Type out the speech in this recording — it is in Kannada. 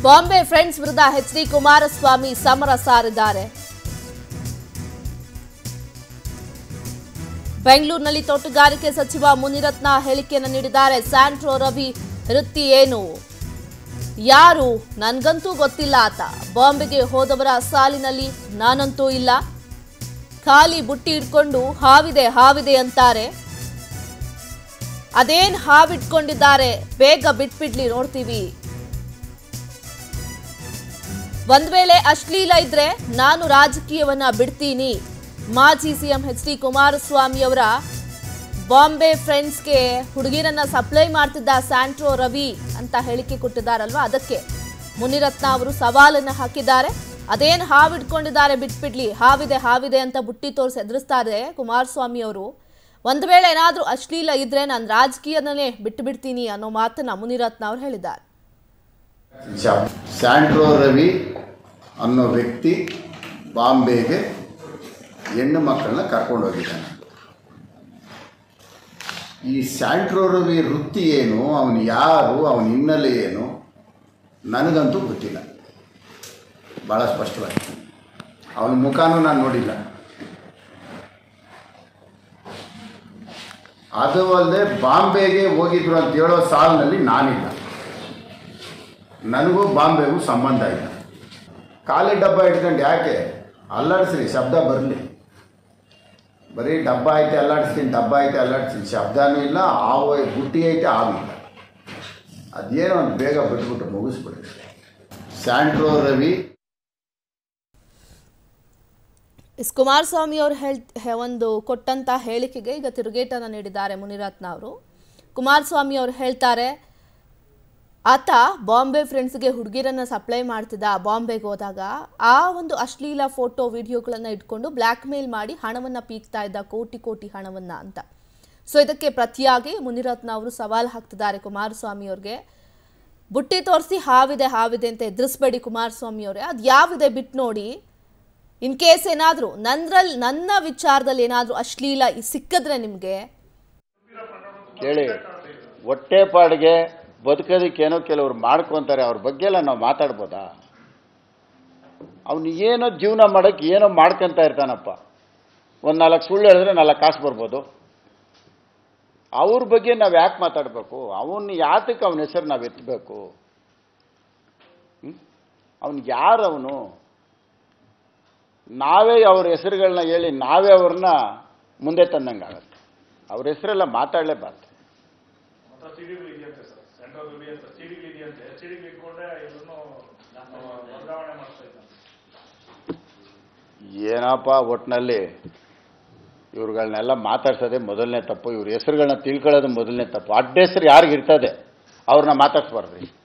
ಬಾಂಬೆ ಫ್ರೆಂಡ್ಸ್ ವಿರುದ್ಧ ಎಚ್ ಡಿ ಕುಮಾರಸ್ವಾಮಿ ಸಮರ ಸಾರಿದ್ದಾರೆ ಬೆಂಗಳೂರಿನಲ್ಲಿ ತೋಟಗಾರಿಕೆ ಸಚಿವ ಮುನಿರತ್ನ ಹೇಳಿಕೆಯನ್ನು ನೀಡಿದ್ದಾರೆ ಸ್ಯಾಂಟ್ರೋ ರವಿ ವೃತ್ತಿ ಏನು ಯಾರು ನನ್ಗಂತೂ ಗೊತ್ತಿಲ್ಲ ಆತ ಬಾಂಬೆಗೆ ಹೋದವರ ಸಾಲಿನಲ್ಲಿ ನಾನಂತೂ ಇಲ್ಲ ಖಾಲಿ ಬುಟ್ಟಿ ಇಟ್ಕೊಂಡು ಹಾವಿದೆ ಹಾವಿದೆ ಅಂತಾರೆ ಅದೇನ್ ಹಾವಿಟ್ಕೊಂಡಿದ್ದಾರೆ ಬೇಗ ಬಿಟ್ಬಿಡ್ಲಿ ನೋಡ್ತೀವಿ ಒಂದ್ ವೇಳೆ ಅಶ್ಲೀಲ ಇದ್ರೆ ನಾನು ರಾಜಕೀಯವನ್ನ ಬಿಡ್ತೀನಿ ಮಾಜಿ ಸಿಎಂ ಎಚ್ ಡಿ ಕುಮಾರಸ್ವಾಮಿ ಅವರ ಬಾಂಬೆ ಫ್ರೆಂಡ್ಸ್ಗೆ ಹುಡುಗಿರನ್ನ ಸಪ್ಲೈ ಮಾಡ್ತಿದ್ದ ಸ್ಯಾಂಟ್ರೋ ರವಿ ಅಂತ ಹೇಳಿಕೆ ಕೊಟ್ಟಿದ್ದಾರಲ್ವಾ ಅದಕ್ಕೆ ಮುನಿರತ್ನ ಅವರು ಸವಾಲನ್ನ ಹಾಕಿದ್ದಾರೆ ಅದೇನ್ ಹಾವಿಡ್ಕೊಂಡಿದ್ದಾರೆ ಬಿಟ್ಬಿಡ್ಲಿ ಹಾವಿದೆ ಹಾವಿದೆ ಅಂತ ಬುಟ್ಟಿ ತೋರಿಸಿ ಎದುರಿಸ್ತಾರೆ ಕುಮಾರಸ್ವಾಮಿ ಅವರು ಒಂದು ವೇಳೆ ಏನಾದ್ರೂ ಅಶ್ಲೀಲ ಇದ್ರೆ ನಾನು ರಾಜಕೀಯದಲ್ಲೇ ಬಿಟ್ಟು ಬಿಡ್ತೀನಿ ಅನ್ನೋ ಮಾತನ್ನ ಮುನಿರತ್ನ ಅವರು ಹೇಳಿದ್ದಾರೆ ಶಾ- ಸ್ಯಾಂಡ್ರೋ ರವಿ ಅನ್ನೋ ವ್ಯಕ್ತಿ ಬಾಂಬೆಗೆ ಹೆಣ್ಣು ಮಕ್ಕಳನ್ನ ಕರ್ಕೊಂಡು ಹೋಗಿದ್ದಾನೆ ಈ ಸ್ಯಾಂಟ್ರೋ ರವಿ ವೃತ್ತಿ ಏನು ಅವನು ಯಾರು ಅವನ ಹಿನ್ನೆಲೆ ಏನು ನನಗಂತೂ ಗೊತ್ತಿಲ್ಲ ಭಾಳ ಸ್ಪಷ್ಟವಾಗಿ ಅವನ ಮುಖನೂ ನಾನು ನೋಡಿಲ್ಲ ಅದು ಅಲ್ಲದೆ ಬಾಂಬೆಗೆ ಹೋಗಿದ್ರು ಅಂತ ಹೇಳೋ ಸಾಲಿನಲ್ಲಿ ನಾನಿಲ್ಲ ನನಗೂ ಬಾಂಬೆಗೂ ಸಂಬಂಧ ಇಲ್ಲ ಖಾಲಿ ಡಬ್ಬ ಇಟ್ಕೊಂಡು ಯಾಕೆ ಅಲ್ಲಾಡಿಸ್ರಿ ಶಬ್ದ ಬರಲಿ ಬರೀ ಡಬ್ಬ ಐತೆ ಅಲ್ಲಾಡಿಸ್ತೀನಿ ಡಬ್ಬ ಐತೆ ಅಲ್ಲಾಡಿಸ್ತೀನಿ ಶಬ್ದನೂ ಇಲ್ಲ ಹಾವು ಐ- ಬುಟ್ಟಿ ಐತೆ ಹಾವಿಲ್ಲ ಅದೇನೋ ಒಂದು ಬೇಗ ಬಿಟ್ಬಿಟ್ಟು ಮುಗಿಸ್ಬಿಡಿ ಸ್ಯಾಂಟ್ರೋ ರವಿ ಎಸ್ ಕುಮಾರಸ್ವಾಮಿ ಅವರು ಹೇಳ್ ಹೆ- ಒಂದು ಕೊಟ್ಟಂತ ಹೇಳಿಕೆಗೆ ಈಗ ತಿರುಗೇಟನ್ನು ನೀಡಿದ್ದಾರೆ ಮುನಿರತ್ನ ಅವರು ಕುಮಾರಸ್ವಾಮಿ ಅವರು ಹೇಳ್ತಾರೆ ಆತ ಬಾಂಬೆ ಫ್ರೆಂಡ್ಸ್ಗೆ ಹುಡುಗಿರನ್ನ ಸಪ್ಲೈ ಮಾಡ್ತಿದ್ದ ಬಾಂಬೆಗೆ ಹೋದಾಗ ಆ ಒಂದು ಅಶ್ಲೀಲ ಫೋಟೋ ವಿಡಿಯೋಗಳನ್ನು ಇಟ್ಕೊಂಡು ಬ್ಲ್ಯಾಕ್ ಮೇಲ್ ಮಾಡಿ ಹಣವನ್ನು ಪೀಕ್ತಾ ಇದ್ದ ಕೋಟಿ ಕೋಟಿ ಹಣವನ್ನ ಅಂತ ಸೊ ಇದಕ್ಕೆ ಪ್ರತಿಯಾಗಿ ಮುನಿರತ್ನ ಅವರು ಸವಾಲು ಹಾಕ್ತಿದ್ದಾರೆ ಕುಮಾರಸ್ವಾಮಿ ಅವ್ರಿಗೆ ಬುಟ್ಟಿ ತೋರಿಸಿ ಹಾವಿದೆ ಹಾವಿದೆ ಅಂತ ಎದುರಿಸ್ಬೇಡಿ ಕುಮಾರಸ್ವಾಮಿ ಅವರೇ ಅದು ಯಾವಿದೆ ಬಿಟ್ಟು ನೋಡಿ ಇನ್ ಕೇಸ್ ಏನಾದರೂ ನಂದ್ರಲ್ಲಿ ನನ್ನ ವಿಚಾರದಲ್ಲಿ ಏನಾದರೂ ಅಶ್ಲೀಲ ಸಿಕ್ಕಿದ್ರೆ ನಿಮಗೆ ಕೇಳಿ ಹೊಟ್ಟೆಪಾಡಿಗೆ ಬದುಕೋದಕ್ಕೇನೋ ಕೆಲವ್ರು ಮಾಡ್ಕೊತಾರೆ ಅವ್ರ ಬಗ್ಗೆ ಎಲ್ಲ ನಾವು ಮಾತಾಡ್ಬೋದಾ ಅವನು ಏನೋ ಜೀವನ ಮಾಡೋಕ್ಕೆ ಏನೋ ಮಾಡ್ಕೊಂತ ಇರ್ತಾನಪ್ಪ ಒಂದು ನಾಲ್ಕು ಸುಳ್ಳು ಹೇಳಿದ್ರೆ ನಾಲ್ಕು ಕಾಸು ಬರ್ಬೋದು ಅವ್ರ ಬಗ್ಗೆ ನಾವು ಯಾಕೆ ಮಾತಾಡಬೇಕು ಅವನ್ನ ಯಾತಕ್ಕೆ ಅವನ ಹೆಸರು ನಾವು ಎತ್ತಬೇಕು ಅವನು ಯಾರು ಅವನು ನಾವೇ ಅವ್ರ ಹೆಸರುಗಳನ್ನ ಹೇಳಿ ನಾವೇ ಅವ್ರನ್ನ ಮುಂದೆ ತಂದಂಗಾಗತ್ತೆ ಅವ್ರ ಹೆಸರೆಲ್ಲ ಮಾತಾಡಲೇಬಾರ್ದು ಮಾತ್ರ ಸಿಡಿಗಳು ಇದೆಯಂತೆ ಸರ್ ಸೆಂಟ್ರಲ್ ದುಡಿ ಅಂತ ಸಿಡಿಗಳು ಇದೆಯಂತೆ ಸಿಡಿಗಳು ಇಟ್ಕೊಂಡೆ ಎಲ್ಲರೂ ವರ್ಗಾವಣೆ ಮಾಡ್ತಾ ಇದ್ದಾನೆ ಏನಪ್ಪ ಒಟ್ಟಿನಲ್ಲಿ ಇವ್ರುಗಳನ್ನೆಲ್ಲ ಮಾತಾಡ್ಸೋದೇ ಮೊದಲನೇ ತಪ್ಪು ಇವ್ರ ಹೆಸರುಗಳನ್ನ ತಿಳ್ಕೊಳ್ಳೋದು ಮೊದಲನೇ ತಪ್ಪು ಅಡ್ಡ ಹೆಸರು ಯಾರಿಗಿರ್ತದೆ ಅವ್ರನ್ನ ಮಾತಾಡ್ಸ್ಬಾರ್ದ್ರಿ